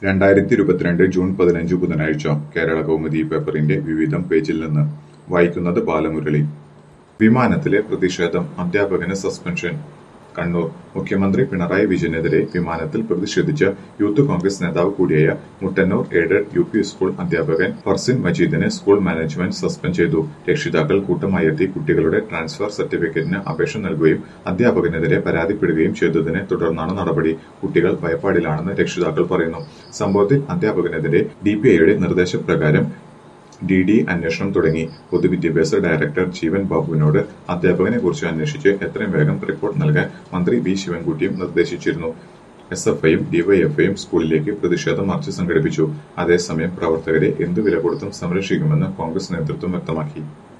രണ്ടായിരത്തി ഇരുപത്തിരണ്ട് ജൂൺ പതിനഞ്ച് ബുധനാഴ്ച കേരള കൗമുദി പേപ്പറിന്റെ വിവിധം പേജിൽ നിന്ന് വായിക്കുന്നത് ബാലമുരളി വിമാനത്തിലെ പ്രതിഷേധം അധ്യാപകന് സസ്പെൻഷൻ കണ്ണൂർ മുഖ്യമന്ത്രി പിണറായി വിജയനെതിരെ വിമാനത്തിൽ പ്രതിഷേധിച്ച യൂത്ത് കോൺഗ്രസ് നേതാവ് കൂടിയായ Mattannur aided U P school അധ്യാപകൻ ഫർസിൻ മജീദിനെ സ്കൂൾ മാനേജ്മെന്റ് സസ്പെൻഡ് ചെയ്തു രക്ഷിതാക്കൾ കൂട്ടമായെത്തി കുട്ടികളുടെ ട്രാൻസ്ഫർ സർട്ടിഫിക്കറ്റിന് അപേക്ഷ നൽകുകയും അധ്യാപകനെതിരെ പരാതിപ്പെടുകയും ചെയ്തതിനെ തുടർന്നാണ് നടപടി കുട്ടികൾ ഭയപ്പാടിലാണെന്ന് രക്ഷിതാക്കൾ പറയുന്നു സംഭവത്തിൽ അധ്യാപകനെതിരെ ഡിപിഐയുടെ നിർദ്ദേശപ്രകാരം ഡി ഡി അന്വേഷണം തുടങ്ങി പൊതുവിദ്യാഭ്യാസ ഡയറക്ടർ ജീവൻ ബാബുവിനോട് അധ്യാപകനെ കുറിച്ച് അന്വേഷിച്ച് എത്രയും വേഗം റിപ്പോർട്ട് നൽകാൻ മന്ത്രി വി ശിവൻകുട്ടിയും നിർദ്ദേശിച്ചിരുന്നു എസ് എഫ് ഐയും ഡിവൈഎഫ്ഐയും സ്കൂളിലേക്ക് പ്രതിഷേധ മാർച്ച് സംഘടിപ്പിച്ചു അതേസമയം പ്രവർത്തകരെ എന്തു വില കൊടുത്തും സംരക്ഷിക്കുമെന്ന് കോൺഗ്രസ് നേതൃത്വം വ്യക്തമാക്കി